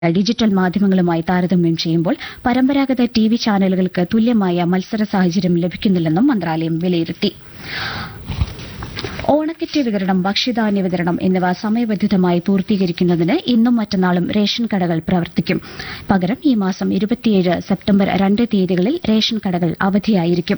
digital മാധ്യമങ്ങളുമായി താരതമ്യം ചെയ്യുമ്പോൾ പരമ്പരാഗത ടി വി ചാനലുകൾക്ക് തുല്യമായ മത്സര സാഹചര്യം ലഭിക്കുന്നില്ലെന്നും മന്ത്രാലയം വിലയിരുത്തി ഓണക്കിറ്റ് വിതരണം ഭക്ഷ്യധാന്യ വിതരണം എന്നിവ സമയബന്ധിതമായി പൂർത്തീകരിക്കുന്നതിന് ഇന്നും മറ്റന്നാളും റേഷൻ കടകൾ പ്രവർത്തിക്കും പകരം ഈ മാസം ഇരുപത്തിയേഴ് സെപ്റ്റംബർ രണ്ട് തീയതികളിൽ റേഷൻ കടകൾ അവധിയായിരിക്കും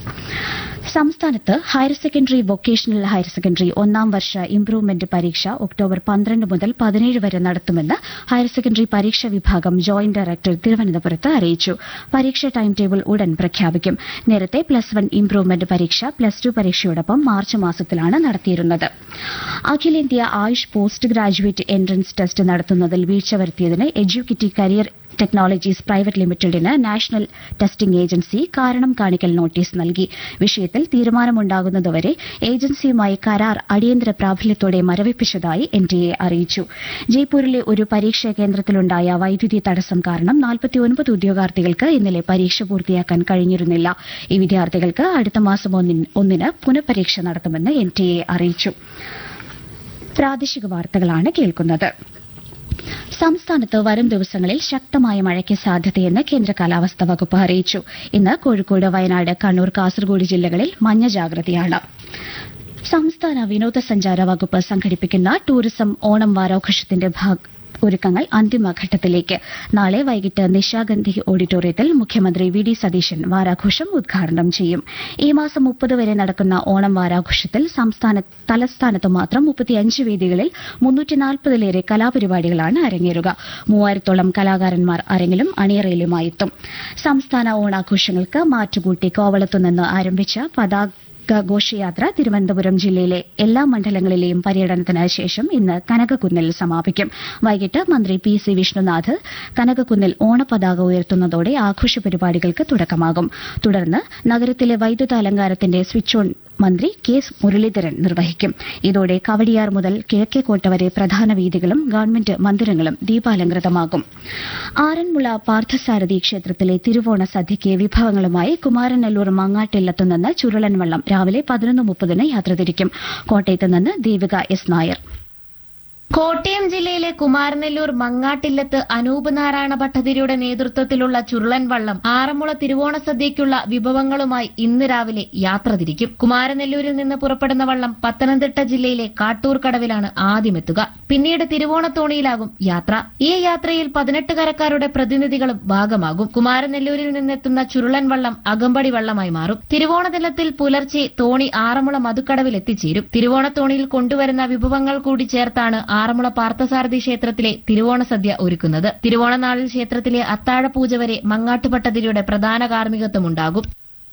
സംസ്ഥാനത്ത് higher secondary vocational higher secondary ഒന്നാം വർഷ ഇംപ്രൂവ്മെന്റ് പരീക്ഷ ഒക്ടോബർ പന്ത്രണ്ട് മുതൽ പതിനേഴ് വരെ നടത്തുമെന്ന് ഹയർ സെക്കൻഡറി പരീക്ഷാ വിഭാഗം ജോയിന്റ് ഡയറക്ടർ തിരുവനന്തപുരത്ത് അറിയിച്ചു പരീക്ഷ ടൈം ടേബിൾ ഉടൻ പ്രഖ്യാപിക്കും നേരത്തെ പ്ലസ് വൺ ഇംപ്രൂവ്മെന്റ് പരീക്ഷ പ്ലസ് ടു പരീക്ഷയോടൊപ്പം മാർച്ച് മാസത്തിലാണ് നടത്തിയിരുന്നത് അഖിലേന്ത്യാ AYUSH post graduate entrance test നടത്തുന്നതിൽ വീഴ്ച വരുത്തിയതിന് എഡ്യൂക്കേറ്റീവ് കരിയർ ടെക്നോളജീസ് പ്രൈവറ്റ് ലിമിറ്റഡിന് നാഷണൽ ടെസ്റ്റിംഗ് ഏജൻസി കാരണം കാണിക്കൽ നോട്ടീസ് നൽകി വിഷയത്തിൽ തീരുമാനമുണ്ടാകുന്നതുവരെ ഏജൻസിയുമായി കരാർ അടിയന്തര പ്രാബല്യത്തോടെ മരവിപ്പിച്ചതായി എൻഡിഎ അറിയിച്ചു ജയ്പൂരിലെ ഒരു പരീക്ഷാ കേന്ദ്രത്തിലുണ്ടായ വൈദ്യുതി തടസ്സം കാരണം നാൽപ്പത്തിയൊൻപത് ഉദ്യോഗാർത്ഥികൾക്ക് ഇന്നലെ പരീക്ഷ പൂർത്തിയാക്കാൻ കഴിഞ്ഞിരുന്നില്ല ഈ വിദ്യാർത്ഥികൾക്ക് അടുത്ത മാസം ഒന്നിന് ഒന്നിന് പുനഃപരീക്ഷ നടത്തുമെന്ന് എൻഡിഎ അറിയിച്ചു പ്രാദേശിക വാർത്തകളാണ് കേൾക്കുന്നത് സംസ്ഥാനത്ത് വരും ദിവസങ്ങളിൽ ശക്തമായ മഴയ്ക്ക് സാധ്യതയെന്ന് കേന്ദ്ര കാലാവസ്ഥാ വകുപ്പ് അറിയിച്ചു ഇന്ന് കോഴിക്കോട് വയനാട് കണ്ണൂർ കാസർഗോഡ് ജില്ലകളിൽ മഞ്ഞ ജാഗ്രതയാണ് സംസ്ഥാന വിനോദസഞ്ചാര വകുപ്പ് സംഘടിപ്പിക്കുന്ന ടൂറിസം ഓണം വാരാഘോഷത്തിന്റെ ഭാഗ ഒരുക്കങ്ങൾ അന്തിമഘട്ടത്തിലേക്ക് നാളെ വൈകിട്ട് നിശാഗന്ധി ഓഡിറ്റോറിയത്തിൽ മുഖ്യമന്ത്രി വി ഡി സതീശൻ വാരാഘോഷം ഉദ്ഘാടനം ചെയ്യും ഈ മാസം മുപ്പത് വരെ നടക്കുന്ന ഓണം വാരാഘോഷത്തിൽ സംസ്ഥാന തലസ്ഥാനത്ത് മാത്രം മുപ്പത്തിയഞ്ച് വേദികളിൽ മുന്നൂറ്റിനാൽപ്പതിലേറെ കലാപരിപാടികളാണ് അരങ്ങേറുക മൂവായിരത്തോളം കലാകാരന്മാർ അരങ്ങിലും അണിയറയിലുമായി എത്തും സംസ്ഥാന ഓണാഘോഷങ്ങൾക്ക് മാറ്റുകൂട്ടി കോവളത്തുനിന്ന് ആരംഭിച്ച പതാക ഘോഷയാത്ര തിരുവനന്തപുരം ജില്ലയിലെ എല്ലാ മണ്ഡലങ്ങളിലെയും പര്യടനത്തിന് ശേഷം ഇന്ന് കനകക്കുന്നിൽ സമാപിക്കും വൈകിട്ട് മന്ത്രി പി സി വിഷ്ണുനാഥ് കനകക്കുന്നിൽ ഓണപതാക ഉയർത്തുന്നതോടെ ആഘോഷ പരിപാടികൾക്ക് തുടക്കമാകും തുടർന്ന് നഗരത്തിലെ വൈദ്യുത അലങ്കാരത്തിന്റെ സ്വിച്ച് ഓൺ മന്ത്രി കെ മുരളീധരൻ നിർവഹിക്കും ഇതോടെ കവടിയാർ മുതൽ കിഴക്കേക്കോട്ട വരെ പ്രധാന വീതികളും ഗവൺമെന്റ് മന്ദിരങ്ങളും ദീപാലങ്കൃതമാകും ആറന്മുള പാർത്ഥസാരഥി ക്ഷേത്രത്തിലെ തിരുവോണ സദ്യയ്ക്ക് വിഭവങ്ങളുമായി കുമാരനെല്ലൂർ മങ്ങാട്ടില്ലത്തുനിന്ന് ചുരുളൻ വള്ളം രാവിലെ പതിനൊന്ന് മുപ്പതിന് യാത്ര തിരിക്കും കോട്ടയത്ത് നിന്ന് ദേവിക എസ് നായർ കോട്ടയം ജില്ലയിലെ കുമാരനെല്ലൂർ മങ്ങാട്ടില്ലത്ത് അനൂപ് നാരായണ ഭട്ടതിരിയുടെ നേതൃത്വത്തിലുള്ള ചുരുളൻ വള്ളം ആറന്മുള തിരുവോണ സദ്യയ്ക്കുള്ള വിഭവങ്ങളുമായി ഇന്ന് രാവിലെ യാത്ര തിരിക്കും കുമാരനെല്ലൂരിൽ നിന്ന് പുറപ്പെടുന്ന വള്ളം പത്തനംതിട്ട ജില്ലയിലെ കാട്ടൂർ കടവിലാണ് ആദ്യമെത്തുക പിന്നീട് തിരുവോണത്തോണിയിലാകും യാത്ര ഈ യാത്രയിൽ പതിനെട്ട് കരക്കാരുടെ പ്രതിനിധികളും ഭാഗമാകും കുമാരനെല്ലൂരിൽ നിന്നെത്തുന്ന ചുരുളൻ വള്ളം അകമ്പടി വള്ളമായി മാറും തിരുവോണ ദിനത്തിൽ പുലർച്ചെ തോണി ആറന്മുള മധുക്കടവിൽ എത്തിച്ചേരും തിരുവോണത്തോണിയിൽ കൊണ്ടുവരുന്ന വിഭവങ്ങൾ കൂടി ചേർത്താണ് ആറന്മുള പാർത്ഥസാരഥി ക്ഷേത്രത്തിലെ തിരുവോണ സദ്യ ഒരുക്കുന്നത് തിരുവോണനാളിൽ ക്ഷേത്രത്തിലെ അത്താഴപൂജ വരെ മങ്ങാട്ടുപട്ടതിരിയുടെ പ്രധാന കാർമ്മികത്വമുണ്ടാകും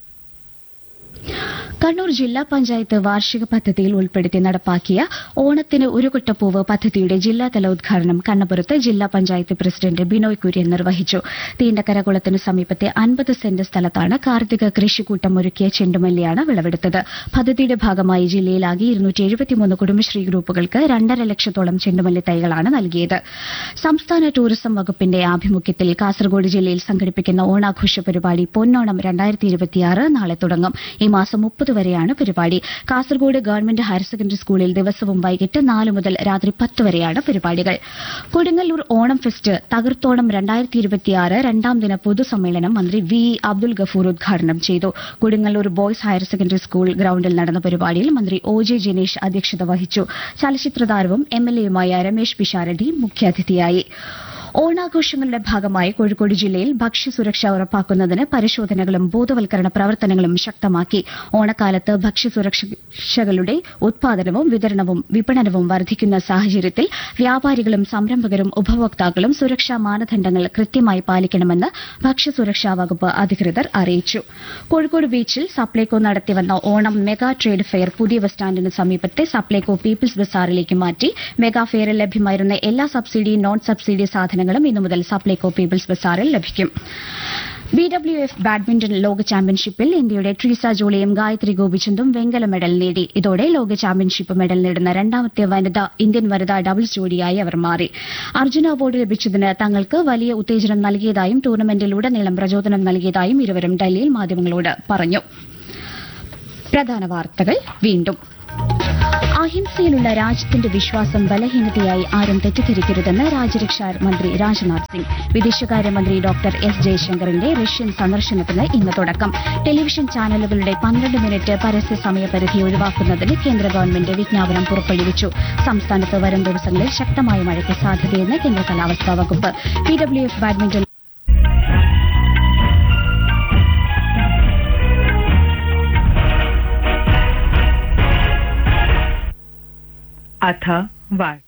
കണ്ണൂർ ജില്ലാ പഞ്ചായത്ത് വാർഷിക പദ്ധതിയിൽ ഉൾപ്പെടുത്തി നടപ്പാക്കിയ ഓണത്തിന് ഒരുകുട്ടപ്പൂവ് പദ്ധതിയുടെ ജില്ലാതല ഉദ്ഘാടനം കണ്ണപുരത്ത് ജില്ലാ പഞ്ചായത്ത് പ്രസിഡന്റ് ബിനോയ് കുര്യൻ നിർവഹിച്ചു തീണ്ടക്കര കുളത്തിന് സമീപത്തെ അൻപത് സെന്റ് സ്ഥലത്താണ് കാർത്തിക കൃഷിക്കൂട്ടം ഒരുക്കിയ ചെണ്ടുമല്ലിയാണ് വിളവെടുത്തത് പദ്ധതിയുടെ ഭാഗമായി ജില്ലയിലാകെ കുടുംബശ്രീ ഗ്രൂപ്പുകൾക്ക് രണ്ടര ലക്ഷത്തോളം ചെണ്ടുമല്ലി തൈകളാണ് നൽകിയത് സംസ്ഥാന ടൂറിസം വകുപ്പിന്റെ ആഭിമുഖ്യത്തിൽ കാസർഗോഡ് ജില്ലയിൽ സംഘടിപ്പിക്കുന്ന ഓണാഘോഷ പരിപാടി പൊന്നോണം നാളെ തുടങ്ങും ഈ മാസം മുപ്പത് വരെയാണ് പരിപാടി കാസർഗോഡ് ഗവൺമെന്റ് ഹയർ സെക്കൻഡറി സ്കൂളിൽ ദിവസവും വൈകിട്ട് നാല് മുതൽ രാത്രി പത്ത് വരെയാണ് പരിപാടികൾ കൊടുങ്ങല്ലൂർ ഓണം ഫെസ്റ്റ് തകർത്തോണം രണ്ടാം ദിന പൊതുസമ്മേളനം മന്ത്രി വി ഇ അബ്ദുൽ ഗഫൂർ ഉദ്ഘാടനം ചെയ്തു Kodungallur boys higher secondary school ഗ്രൌണ്ടിൽ നടന്ന പരിപാടിയിൽ മന്ത്രി ഒ ജെ ജിനേഷ് അധ്യക്ഷത വഹിച്ചു ചലച്ചിത്രതാരവും എം എൽ എയുമായ രമേശ് പിഷാരടി മുഖ്യാതിഥിയായി ഓണാഘോഷങ്ങളുടെ ഭാഗമായി കോഴിക്കോട് ജില്ലയിൽ ഭക്ഷ്യസുരക്ഷ ഉറപ്പാക്കുന്നതിന് പരിശോധനകളും ബോധവൽക്കരണ പ്രവർത്തനങ്ങളും ശക്തമാക്കി ഓണക്കാലത്ത് ഭക്ഷ്യസുരക്ഷകളുടെ ഉത്പാദനവും വിതരണവും വിപണനവും വർദ്ധിക്കുന്ന സാഹചര്യത്തിൽ വ്യാപാരികളും സംരംഭകരും ഉപഭോക്താക്കളും സുരക്ഷാ മാനദണ്ഡങ്ങൾ കൃത്യമായി പാലിക്കണമെന്ന് ഭക്ഷ്യസുരക്ഷാ വകുപ്പ് അധികൃതർ അറിയിച്ചു കോഴിക്കോട് ബീച്ചിൽ സപ്ലൈകോ നടത്തിവന്ന ഓണം മെഗാ ട്രേഡ് ഫെയർ പുതിയ ബസ് സ്റ്റാൻഡിന് സമീപത്തെ സപ്ലൈകോ പീപ്പിൾസ് ബസാറിലേക്ക് മാറ്റി മെഗാ ഫെയറിൽ ലഭ്യമായിരുന്ന എല്ലാ സബ്സിഡി നോൺ സബ്സിഡി സാധനങ്ങളും ഇന്നു മുതൽ സപ്ലൈകോ പീപ്പിൾസ് ബസാറിൽ ലഭിക്കും ബി ഡബ്ല്യു എഫ് ബാഡ്മിന്റൺ ലോക ചാമ്പ്യൻഷിപ്പിൽ ഇന്ത്യയുടെ ട്രീസ ജോളിയും ഗായത്രി ഗോപിചന്ദും വെങ്കല മെഡൽ നേടി ഇതോടെ ലോക ചാമ്പ്യൻഷിപ്പ് മെഡൽ നേടുന്ന രണ്ടാമത്തെ വനിത ഇന്ത്യൻ വനിതാ ഡബിൾസ് ജോഡിയായി അവർ മാറി അർജുന അവാർഡ് ലഭിച്ചതിന് തങ്ങൾക്ക് വലിയ ഉത്തേജനം നൽകിയതായും ടൂർണമെന്റിലുടനീളം പ്രചോദനം നൽകിയതായും ഇരുവരും ഡൽഹിയിൽ മാധ്യമങ്ങളോട് പറഞ്ഞു പ്രധാന വാർത്തകൾ വീണ്ടും അഹിംസയിലുള്ള രാജ്യത്തിന്റെ വിശ്വാസം ബലഹീനതയായി ആരും തെറ്റിദ്ധരിക്കരുതെന്ന് രാജ്യരക്ഷാ മന്ത്രി രാജ്നാഥ് സിംഗ് വിദേശകാര്യമന്ത്രി ഡോക്ടർ എസ് ജയശങ്കറിന്റെ റഷ്യൻ സന്ദർശനത്തിന് ഇന്ന് തുടക്കം ടെലിവിഷൻ ചാനലുകളുടെ പന്ത്രണ്ട് മിനിറ്റ് പരസ്യ സമയപരിധി ഒഴിവാക്കുന്നതിന് കേന്ദ്ര ഗവൺമെന്റ് വിജ്ഞാപനം പുറപ്പെടുവിച്ചു സംസ്ഥാനത്ത് വരും ദിവസങ്ങളിൽ ശക്തമായ മഴയ്ക്ക് സാധ്യതയെന്ന് കേന്ദ്ര കാലാവസ്ഥാ വകുപ്പ് പി ഡബ്ല്യു എഫ് ബാഡ്മിന്റൺ अथ वार्ता